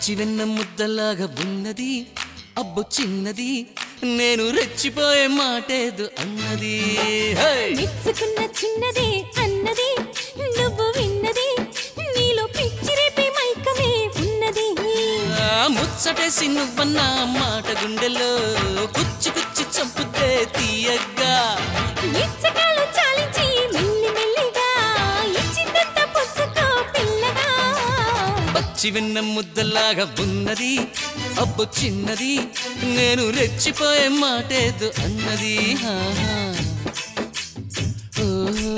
పచ్చి వెన్న ముద్దలాగా ఉన్నది అబ్బు చిన్నది నేను రెచ్చిపోయే మాటేదు అన్నది హే! మెచ్చుకున్న చిన్నదే అన్నది నువ్వు విన్నది నీలో పిచ్చి రేపే మైకమే ఉన్నది ఆ ముచ్చటేసి నువ్వన్న మాట గుండెలో కుచ్చి కుచ్చి చంపుతే తీయగ్గా ఇచ్చకాలు చాలించి మెల్లి మెల్లిగా ఇచ్చిందంత పుచ్చుకో పిల్లగా పచ్చి వెన్న ముద్దలాగా ఉన్నది అబ్బు చిన్నది నేను రెచ్చిపోయే మాటేదు అన్నది ఆహా. ఓహో.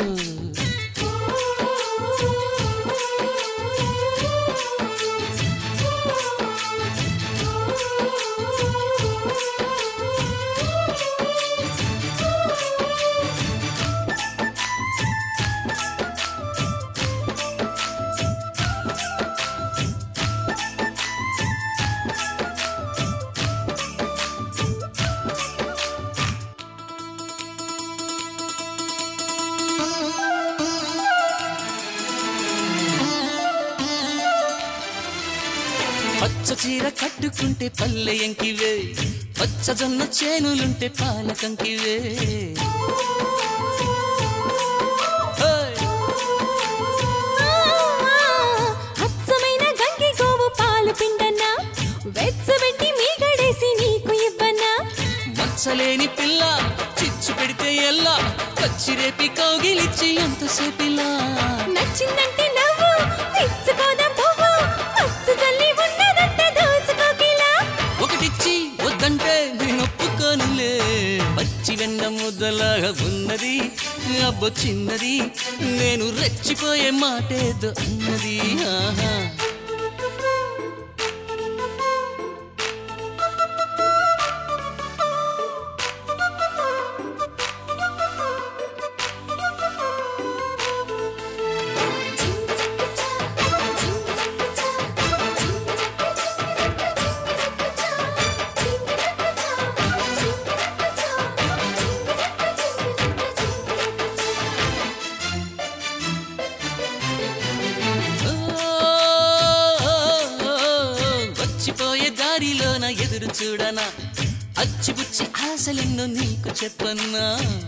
పచ్చ చీర కట్టుకుంటే పల్లె ఎంకివే పచ్చజొన్న చేనులుంటే పాలకంకివే హేయ్! అచ్చమైన గంగి గోవు పాలు పిండన్నా వెచ్చబెట్టి మీగడేసి నీకు ఇవ్వన్నా మచ్చలేని పిల్ల చిచ్చు పెడితే ఎల్లా కచ్చిరేపి కౌగిలిచ్చి ఎంతసేపిలా నచ్చిందంటే నవ్వు తెచ్చుకోదాం పువ్వు మచ్చు జల్లి ఉన్నదంటే దోచుకోకిలా ఒకటిచ్చి వద్దంటే నేను ఒప్పుకోనులే పచ్చి వెన్న ముద్దలాగా ఉన్నది అబ్బో చిన్నది నేను రెచ్చిపోయే మాటేదో అన్నది ఆహా ఓ, వచ్చిపోయే దారిలోన ఎదురు చూడనా అచ్చిపుచ్చి ఆశలెన్నో నీకు చెప్పన్నా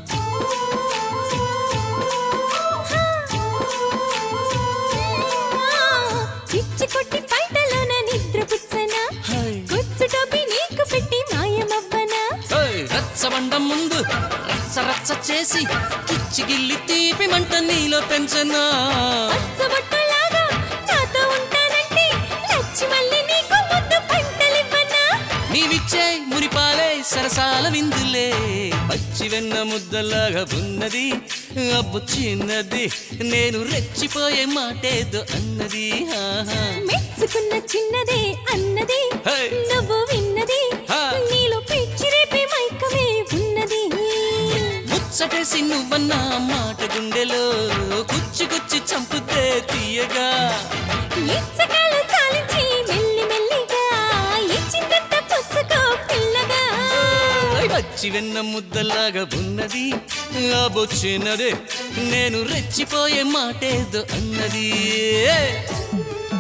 పిచ్చి కొట్టి పైటలోన నిద్ర పుచ్చనా హై, గుచ్చు టోపి నీకు పెట్టి మాయమవ్వనా హై, రచ్చబండ ముందు రచ్చ రచ్చ చేసి కిచ్చిగిల్లి తీపి మంట నీలో పెంచనా పచ్చబొట్టులాగా నాతో ఉంటానంటే నచ్చి మళ్ళీ నీకు ముద్దు పంటలివ్వనా నీవిచ్చే మురిపాలే సరసాల విందులే పచ్చి వెన్న ముద్దలాగా ఉన్నది అబ్బు చిన్నది నేను రెచ్చిపోయే మాటేదో అన్నది ఆహా మెచ్చుకున్న చిన్నదే అన్నది హై. నువ్వు విన్నది హా. నీలో పిచ్చి రేపే మైకమే ఉన్నది ముచ్చటేసి నువ్వన్న మాట గుండెలో కుచ్చి కుచ్చి చంపుతే తీయగా ఇచ్చకాలు చాలించి మెల్లి మెల్లిగా ఇచ్చిందంత పుచ్చుకో పిల్లగా పచ్చి వెన్న ముద్దలాగా ఉన్నది ఆ బొచ్చినదే నేను రెచ్చిపోయే మాటేదో అన్నది